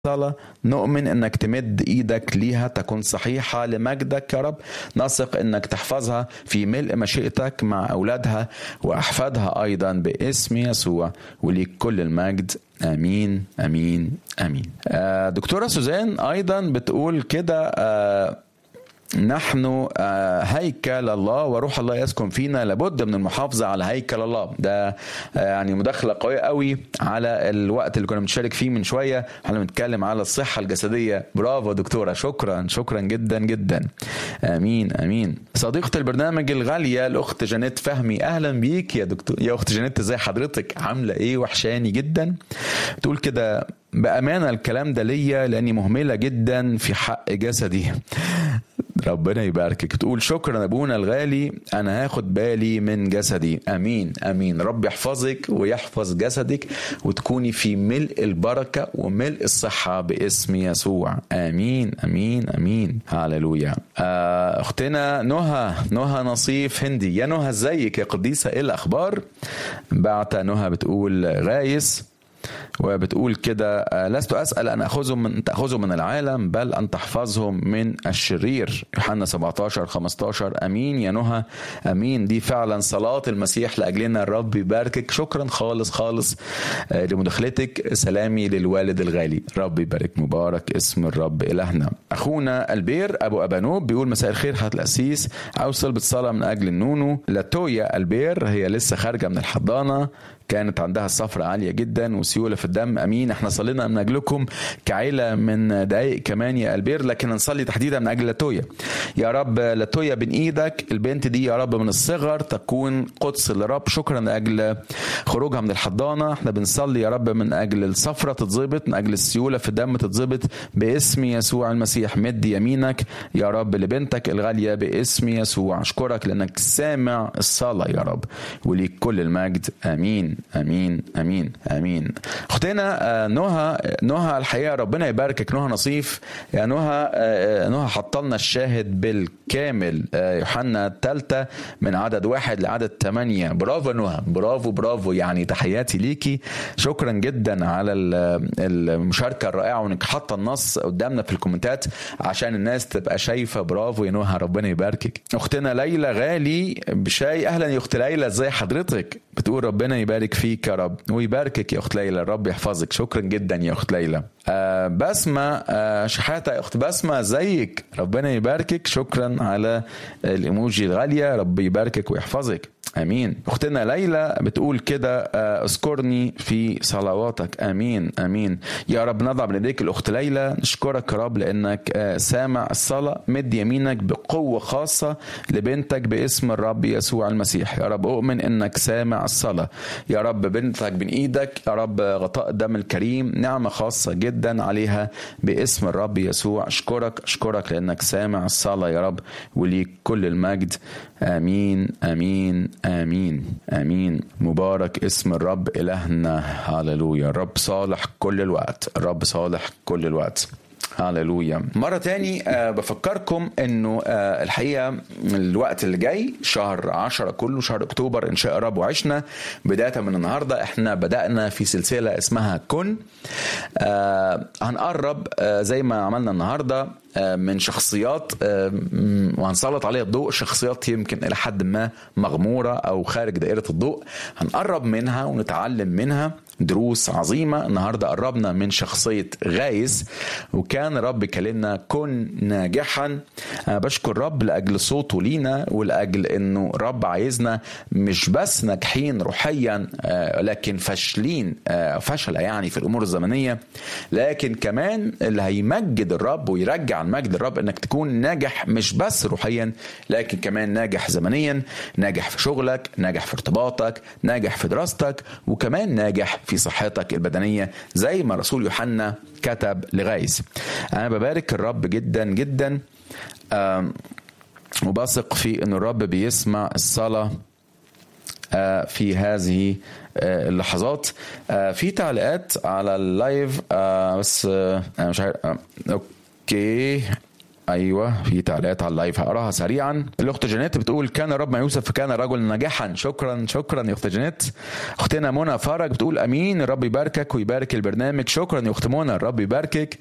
الصلاة نؤمن انك تمد ايدك ليها تكون صحيحة لمجدك يا رب نثق انك تحفظها في ملء مشيئتك مع اولادها واحفادها ايضا باسم يسوع وليك كل المجد امين امين امين آه دكتورة سوزان ايضا بتقول كده آه نحن هيكل الله وروح الله يسكن فينا لابد من المحافظه على هيكل الله ده يعني مداخله قويه قوي على الوقت اللي كنا بنشارك فيه من شويه احنا بنتكلم على الصحه الجسديه برافو دكتوره شكرا شكرا جدا جدا امين امين صديقه البرنامج الغاليه الاخت جانيت فهمي اهلا بيك يا دكتور يا اخت جانيت ازي حضرتك عامله ايه وحشاني جدا تقول كده بامانه الكلام ده ليا لاني مهمله جدا في حق جسدي ربنا يباركك تقول شكرا ابونا الغالي انا هاخد بالي من جسدي امين امين رب يحفظك ويحفظ جسدك وتكوني في ملء البركه وملء الصحه باسم يسوع امين امين امين هللويا آه اختنا نهى نهى نصيف هندي يا نهى ازيك يا قديسه ايه الاخبار بعت نهى بتقول غايس وبتقول كده لست اسال ان اخذهم من تاخذهم من العالم بل ان تحفظهم من الشرير يوحنا 17 15 امين يا نهى امين دي فعلا صلاه المسيح لاجلنا الرب يباركك شكرا خالص خالص لمداخلتك سلامي للوالد الغالي رب يبارك مبارك اسم الرب الهنا اخونا البير ابو ابانوب بيقول مساء الخير حضرة القسيس اوصل بالصلاه من اجل النونو لاتويا البير هي لسه خارجه من الحضانه كانت عندها الصفرة عالية جدا وسيولة في الدم أمين احنا صلينا من أجلكم كعيلة من دقايق كمان يا البير لكن نصلي تحديدا من أجل لاتويا يا رب لاتويا بين إيدك البنت دي يا رب من الصغر تكون قدس لرب شكرا لأجل خروجها من الحضانة احنا بنصلي يا رب من أجل الصفرة تتظبط من أجل السيولة في الدم تتظبط باسم يسوع المسيح مد يمينك يا رب لبنتك الغالية باسم يسوع أشكرك لأنك سامع الصلاة يا رب وليك كل المجد آمين امين امين امين اختنا نهى نهى الحقيقه ربنا يباركك نهى نصيف يا نهى نهى حط لنا الشاهد بالكامل يوحنا الثالثه من عدد واحد لعدد ثمانيه برافو نهى برافو برافو يعني تحياتي ليكي شكرا جدا على المشاركه الرائعه وانك حاطه النص قدامنا في الكومنتات عشان الناس تبقى شايفه برافو يا نهى ربنا يباركك اختنا ليلى غالي بشاي اهلا يا اخت ليلى ازي حضرتك بتقول ربنا يبارك فيك يا رب ويباركك يا اخت ليلى الرب يحفظك شكرا جدا يا اخت ليلى آه بسمة آه شحاتة يا اخت بسمة ازيك ربنا يباركك شكرا على الايموجي الغالية رب يباركك ويحفظك امين اختنا ليلى بتقول كده اذكرني في صلواتك امين امين يا رب نضع بين ايديك الاخت ليلى نشكرك يا رب لانك سامع الصلاه مد يمينك بقوه خاصه لبنتك باسم الرب يسوع المسيح يا رب اؤمن انك سامع الصلاه يا رب بنتك بين ايدك يا رب غطاء الدم الكريم نعمه خاصه جدا عليها باسم الرب يسوع اشكرك اشكرك لانك سامع الصلاه يا رب وليك كل المجد امين امين امين امين مبارك اسم الرب الهنا هللويا الرب صالح كل الوقت الرب صالح كل الوقت هللويا مرة تاني أه بفكركم انه أه الحقيقة الوقت اللي جاي شهر عشرة كله شهر اكتوبر ان شاء رب وعشنا بداية من النهاردة احنا بدأنا في سلسلة اسمها كن أه هنقرب أه زي ما عملنا النهاردة من شخصيات وهنسلط عليها الضوء شخصيات يمكن الى حد ما مغموره او خارج دائره الضوء هنقرب منها ونتعلم منها دروس عظيمه النهارده قربنا من شخصيه غايز وكان رب كلمنا كن ناجحا أنا بشكر رب لاجل صوته لينا ولاجل انه رب عايزنا مش بس ناجحين روحيا لكن فاشلين فشل يعني في الامور الزمنيه لكن كمان اللي هيمجد الرب ويرجع المجد الرب انك تكون ناجح مش بس روحيا لكن كمان ناجح زمنيا ناجح في شغلك ناجح في ارتباطك ناجح في دراستك وكمان ناجح في صحتك البدنية زي ما رسول يوحنا كتب لغايز أنا ببارك الرب جدا جدا وبثق في أن الرب بيسمع الصلاة في هذه اللحظات في تعليقات على اللايف بس انا مش عارف اوكي ايوه في تعليقات على اللايف هقراها سريعا الاخت جانيت بتقول كان رب مع يوسف فكان رجل ناجحا شكرا شكرا يا اخت جانيت اختنا منى فرج بتقول امين الرب يباركك ويبارك البرنامج شكرا يا اخت منى الرب يباركك